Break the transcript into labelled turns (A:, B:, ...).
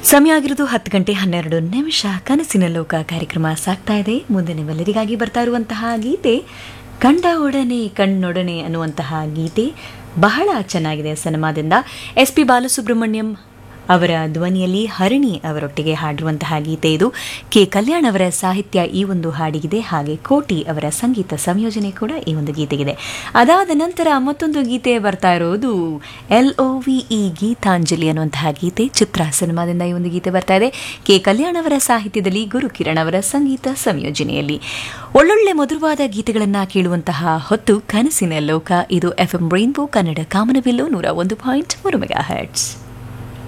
A: ಸಮಯ ಆಗಿರೋದು ಹತ್ತು ಗಂಟೆ ಹನ್ನೆರಡು ನಿಮಿಷ ಕನಸಿನ ಲೋಕ ಕಾರ್ಯಕ್ರಮ ಸಾಗ್ತಾ ಇದೆ ಮುಂದೆ ನಿಮ್ಮೆಲ್ಲರಿಗಾಗಿ ಬರ್ತಾ ಇರುವಂತಹ ಗೀತೆ ಕಂಡ ಒಡನೆ ಕಣ್ಣೊಡನೆ ಅನ್ನುವಂತಹ ಗೀತೆ ಬಹಳ ಚೆನ್ನಾಗಿದೆ ಸಿನಿಮಾದಿಂದ ಎಸ್ ಪಿ ಬಾಲಸುಬ್ರಹ್ಮಣ್ಯಂ ಅವರ ಧ್ವನಿಯಲ್ಲಿ ಹರಿಣಿ ಅವರೊಟ್ಟಿಗೆ ಹಾಡಿರುವಂತಹ ಗೀತೆ ಇದು ಕೆ ಕಲ್ಯಾಣ್ ಅವರ ಸಾಹಿತ್ಯ ಈ ಒಂದು ಹಾಡಿಗಿದೆ ಹಾಗೆ ಕೋಟಿ ಅವರ ಸಂಗೀತ ಸಂಯೋಜನೆ ಕೂಡ ಈ ಒಂದು ಗೀತೆಗಿದೆ ಅದಾದ ನಂತರ ಮತ್ತೊಂದು ಗೀತೆ ಬರ್ತಾ ಇರೋದು L O V E Geethanjali ಅನ್ನುವಂತಹ ಗೀತೆ ಚಿತ್ರ ಸಿನಿಮಾದಿಂದ ಈ ಒಂದು ಗೀತೆ ಬರ್ತಾ ಇದೆ ಕೆ ಕಲ್ಯಾಣ್ ಅವರ ಸಾಹಿತ್ಯದಲ್ಲಿ ಗುರು ಕಿರಣ್ ಅವರ ಸಂಗೀತ ಸಂಯೋಜನೆಯಲ್ಲಿ ಒಳ್ಳೊಳ್ಳೆ ಮಧುರವಾದ ಗೀತೆಗಳನ್ನು ಕೇಳುವಂತಹ ಹೊತ್ತು ಕನಸಿನ ಲೋಕ ಇದು ಎಫ್ ಎಂ ರೈನ್ಬೋ ಕನ್ನಡ ಕಾಮನಬಿಲ್ಲು ನೂರ ಒಂದು ಪಾಯಿಂಟ್ ಮೂರು ಮೆಗಾ ಹರ್ಟ್ಸ್